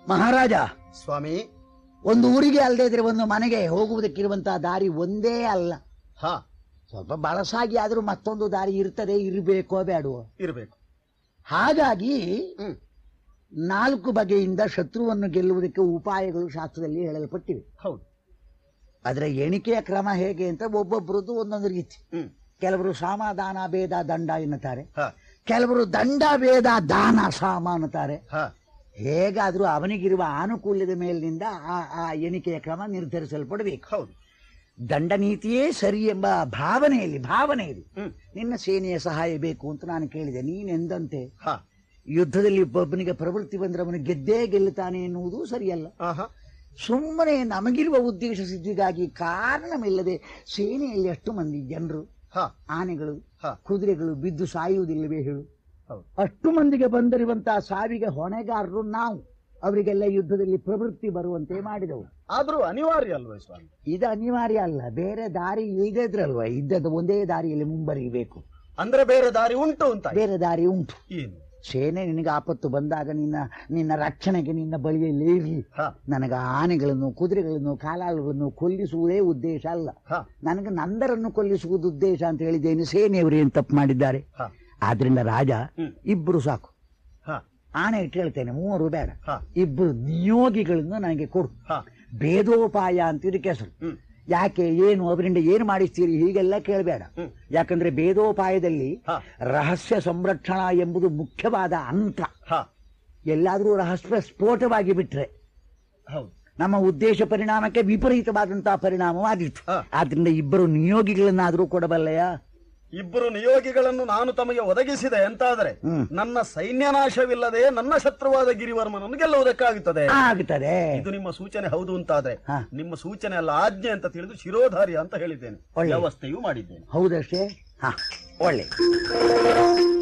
ಮಹಾರಾಜ ಸ್ವಾಮಿ ಒಂದು ಊರಿಗೆ ಅಲ್ಲದೆ ಇದ್ರೆ ಒಂದು ಮನೆಗೆ ಹೋಗುವುದಕ್ಕಿರುವಂತಹ ದಾರಿ ಒಂದೇ ಅಲ್ಲ ಹಾ ಸ್ವಲ್ಪ ಬಳಸಾಗಿ ಆದ್ರೂ ಮತ್ತೊಂದು ದಾರಿ ಇರ್ತದೆ ಇರಬೇಕೋ ಬೇಡವೋ ಇರಬೇಕು ಹಾಗಾಗಿ ಹ್ಮ್ ನಾಲ್ಕು ಬಗೆಯಿಂದ ಶತ್ರುವನ್ನು ಗೆಲ್ಲುವುದಕ್ಕೆ ಉಪಾಯಗಳು ಶಾಸ್ತ್ರದಲ್ಲಿ ಹೇಳಲ್ಪಟ್ಟಿವೆ ಹೌದು ಅದರ ಎಣಿಕೆಯ ಕ್ರಮ ಹೇಗೆ ಅಂತ ಒಬ್ಬೊಬ್ಬರದ್ದು ಒಂದೊಂದು ರೀತಿ ಹ್ಮ್ ಕೆಲವರು ಸಮಾಧಾನ ಭೇದ ದಂಡ ಎನ್ನುತ್ತಾರೆ ಹಾ ಕೆಲವರು ದಂಡ ಭೇದ ದಾನ ಸಾಮ ಅನ್ನುತ್ತಾರೆ ಹಾ ಹೇಗಾದ್ರೂ ಅವನಿಗಿರುವ ಆನುಕೂಲ್ಯದ ಮೇಲಿನಿಂದ ಆ ಆ ಎಣಿಕೆಯ ಕ್ರಮ ನಿರ್ಧರಿಸಲ್ಪಡಬೇಕು ಹೌದು ದಂಡ ನೀತಿಯೇ ಸರಿ ಎಂಬ ಭಾವನೆಯಲ್ಲಿ ಭಾವನೆಯಲ್ಲಿ ಹ್ಮ್ ನಿನ್ನ ಸೇನೆಯ ಸಹಾಯ ಬೇಕು ಅಂತ ನಾನು ಕೇಳಿದೆ ನೀನೆಂದಂತೆ ಹಾ ಯುದ್ಧದಲ್ಲಿ ಒಬ್ಬನಿಗೆ ಪ್ರವೃತ್ತಿ ಬಂದ್ರೆ ಅವನು ಗೆದ್ದೇ ಗೆಲ್ಲುತ್ತಾನೆ ಎನ್ನುವುದು ಸರಿಯಲ್ಲ ಆಹಾ ಸುಮ್ಮನೆ ನಮಗಿರುವ ಉದ್ದೇಶ ಸಿದ್ಧಿಗಾಗಿ ಕಾರಣವಿಲ್ಲದೆ ಸೇನೆಯಲ್ಲಿ ಎಷ್ಟು ಮಂದಿ ಜನರು ಹಾ ಆನೆಗಳು ಹಾ ಕುದುರೆಗಳು ಬಿದ್ದು ಸಾಯುವುದಿಲ್ಲವೇ ಹೇಳು ಹೌದು ಅಷ್ಟು ಮಂದಿಗೆ ಬಂದಿರುವಂತಹ ಸಾವಿಗೆ ಹೊಣೆಗಾರರು ನಾವು ಅವರಿಗೆಲ್ಲ ಯುದ್ಧದಲ್ಲಿ ಪ್ರವೃತ್ತಿ ಬರುವಂತೆ ಮಾಡಿದವು ಆದ್ರೂ ಅನಿವಾರ್ಯ ಅಲ್ವೇ ಸ್ವಾಮಿ ಇದು ಅನಿವಾರ್ಯ ಅಲ್ಲ ಬೇರೆ ದಾರಿ ಇಲ್ಲದಿದ್ರಲ್ವ ಇದ್ದದ್ದು ಒಂದೇ ದಾರಿಯಲ್ಲಿ ಮುಂಬರಿಬೇಕು ಅಂದ್ರೆ ಬೇರೆ ದಾರಿ ಉಂಟು ಅಂತ ಬೇರೆ ದಾರಿ ಉಂಟು ಏನು ಸೇನೆ ನಿನಗೆ ಆಪತ್ತು ಬಂದಾಗ ನಿನ್ನ ನಿನ್ನ ರಕ್ಷಣೆಗೆ ನಿನ್ನ ಬಳಿಯಲ್ಲಿ ಇರಲಿ ಹಾ ನನಗೆ ಆನೆಗಳನ್ನು ಕುದುರೆಗಳನ್ನು ಕಾಲಾಳುಗಳನ್ನು ಕೊಲ್ಲಿಸುವುದೇ ಉದ್ದೇಶ ಅಲ್ಲ ಹಾ ನನಗೆ ನಂದರನ್ನು ಕೊಲ್ಲಿಸುವುದು ಉದ್ದೇಶ ಅಂತ ಹೇಳಿದ್ದೇನೆ ಸೇನೆಯವರು ಏನ್ ತಪ್ಪು ಮಾಡಿದ್ದಾರೆ ಹಾ ಆದ್ರಿಂದ ರಾಜ ಹ್ಮ್. ಇಬ್ರು ಸಾಕು ಹಾ ಆನೆ ಇಟ್ಟು ಹೇಳ್ತೇನೆ ಮೂವರು ಬೇಡ ಹಾ ಇಬ್ರು ನಿಯೋಗಿಗಳನ್ನು ನನಗೆ ಕೊಡು ಹಾ ಭೇದೋಪಾಯ ಅಂತ ಇದಕ್ಕೆ ಹೆಸರು ಹ್ಮ್ ಯಾಕೆ ಏನು ಅವರಿಂದ ಏನು ಮಾಡಿಸ್ತೀರಿ ಹೀಗೆಲ್ಲ ಕೇಳಬೇಡ ಹ್ಮ್. ಯಾಕಂದ್ರೆ ಭೇದೋಪಾಯದಲ್ಲಿ ಹಾ ರಹಸ್ಯ ಸಂರಕ್ಷಣಾ ಎಂಬುದು ಮುಖ್ಯವಾದ ಅಂಕ ಹಾ ಎಲ್ಲಾದ್ರೂ ರಹಸ್ಯ ಸ್ಫೋಟವಾಗಿ ಬಿಟ್ರೆ ಹೌದು ನಮ್ಮ ಉದ್ದೇಶ ಪರಿಣಾಮಕ್ಕೆ ವಿಪರೀತವಾದಂತಹ ಪರಿಣಾಮವಾದೀತು ಹಾ. ಆದ್ರಿಂದ ಇಬ್ಬರು ನಿಯೋಗಿಗಳನ್ನಾದ್ರೂ ಕೊಡಬಲ್ಲೆಯ ಇಬ್ಬರು ನಿಯೋಗಿಗಳನ್ನು ನಾನು ತಮಗೆ ಒದಗಿಸಿದೆ ಅಂತಾದರೆ ಹ್ಮ್. ನನ್ನ ಸೈನ್ಯ ನಾಶವಿಲ್ಲದೆ ನನ್ನ ಶತ್ರುವಾದ ಗಿರಿವರ್ಮನನ್ನು ಗೆಲ್ಲುವುದಕ್ಕಾಗುತ್ತದೆ ಆಗ್ತದೆ ಇದು ನಿಮ್ಮ ಸೂಚನೆ ಹೌದು ಅಂತಾದ್ರೆ ಹಾ. ನಿಮ್ಮ ಸೂಚನೆ ಅಲ್ಲ ಆಜ್ಞೆ ಅಂತ ತಿಳಿದು ಶಿರೋಧಾರ್ಯ ಅಂತ ಹೇಳಿದ್ದೇನೆ ಒಳ್ಳೆ. ವ್ಯವಸ್ಥೆಯೂ ಮಾಡಿದ್ದೇನೆ ಹೌದಷ್ಟೇ ಹಾ ಒಳ್ಳೆ